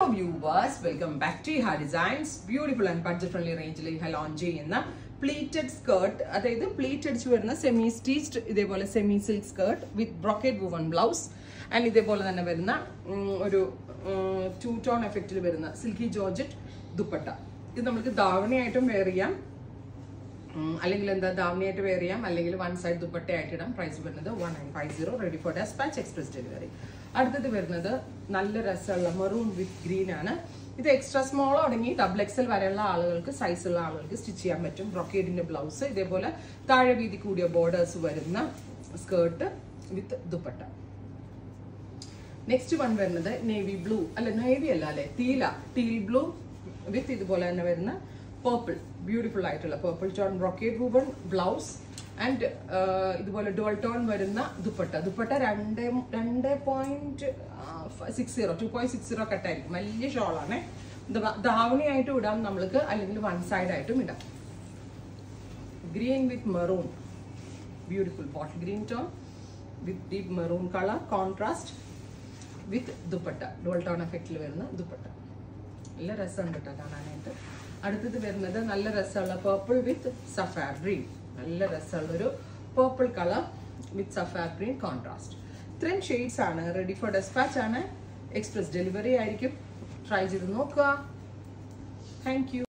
viewers welcome back to ഹാ designs beautiful and budget friendly റേഞ്ചിൽ ഇഹ ലോഞ്ച് ചെയ്യുന്ന പ്ലീറ്റഡ് സ്കേർട്ട് അതായത് പ്ലീറ്റ് അടിച്ച് വരുന്ന സെമി സ്റ്റീച്ച്ഡ് ഇതേപോലെ semi silk skirt with brocade woven blouse and ഇതേപോലെ തന്നെ വരുന്ന ഉം, ഒരു ടൂ ടോൺ എഫക്റ്റിൽ വരുന്ന സിൽക്കി ജോർജറ്റ് ദുപ്പട്ട ഇത് നമുക്ക് ധാവണിയായിട്ടും വെയർ ചെയ്യാം ഉം, അല്ലെങ്കിൽ എന്താ ധാവണിയായിട്ട് വെയർ ചെയ്യാം അല്ലെങ്കിൽ വൺ സൈഡ് ദുപ്പട്ടയായിട്ട് ഇടാം പ്രൈസ് വരുന്നത് one nine five zero ready for despatch express delivery അടുത്തത് വരുന്നത് നല്ല രസമുള്ള മെറൂൺ വിത്ത് ഗ്രീൻ ആണ് ഇത് എക്സ്ട്രാ സ്മോൾ തുടങ്ങി ഡബിൾ എക്സൽ വരെയുള്ള ആളുകൾക്ക് സൈസ് ഉള്ള ആളുകൾക്ക് സ്റ്റിച്ച് ചെയ്യാൻ പറ്റും ബ്രൊക്കേഡിന്റെ ബ്ലൗസ് ഇതേപോലെ താഴെ വീതി കൂടിയ ബോർഡേഴ്സ് വരുന്ന skirt with dupatta next one വരുന്നത് നേവി ബ്ലൂ അല്ല നേവി അല്ല അല്ലെ തീല ടീൽ ബ്ലൂ വിത്ത് ഇതുപോലെ തന്നെ വരുന്ന പേർപ്പിൾ ബ്യൂട്ടിഫുൾ ആയിട്ടുള്ള purple tone brocade woven blouse and ഇതുപോലെ ഡുവൽ ടോൺ വരുന്ന ദുപ്പട്ട ദുപ്പട്ട രണ്ട് രണ്ട് point six zero two point six zero കട്ടായിരിക്കും വലിയ ഷോളാണ് ധാവണിയായിട്ടും ഇടാം നമ്മൾക്ക് അല്ലെങ്കിൽ വൺ സൈഡ് ആയിട്ടും ഇടാം green with maroon beautiful bottle green tone with deep maroon colour contrast with dupatta dual tone എഫക്റ്റിൽ വരുന്ന ദുപ്പട്ട നല്ല രസമുണ്ട് കേട്ടോ കാണാനായിട്ട് അടുത്തത് വരുന്നത് നല്ല രസമുള്ള പേർപ്പിൾ വിത്ത് സഫാർ ഗ്രീൻ നല്ല രസമുള്ളൊരു purple colour with sapphire green contrast ഇത്രയും ഷെയ്ഡ്സ് ആണ് റെഡി ഫോർ ഡെസ്പാച്ച് ആണ് എക്സ്പ്രസ് ഡെലിവറി ആയിരിക്കും ട്രൈ ചെയ്ത് നോക്കുക താങ്ക് യു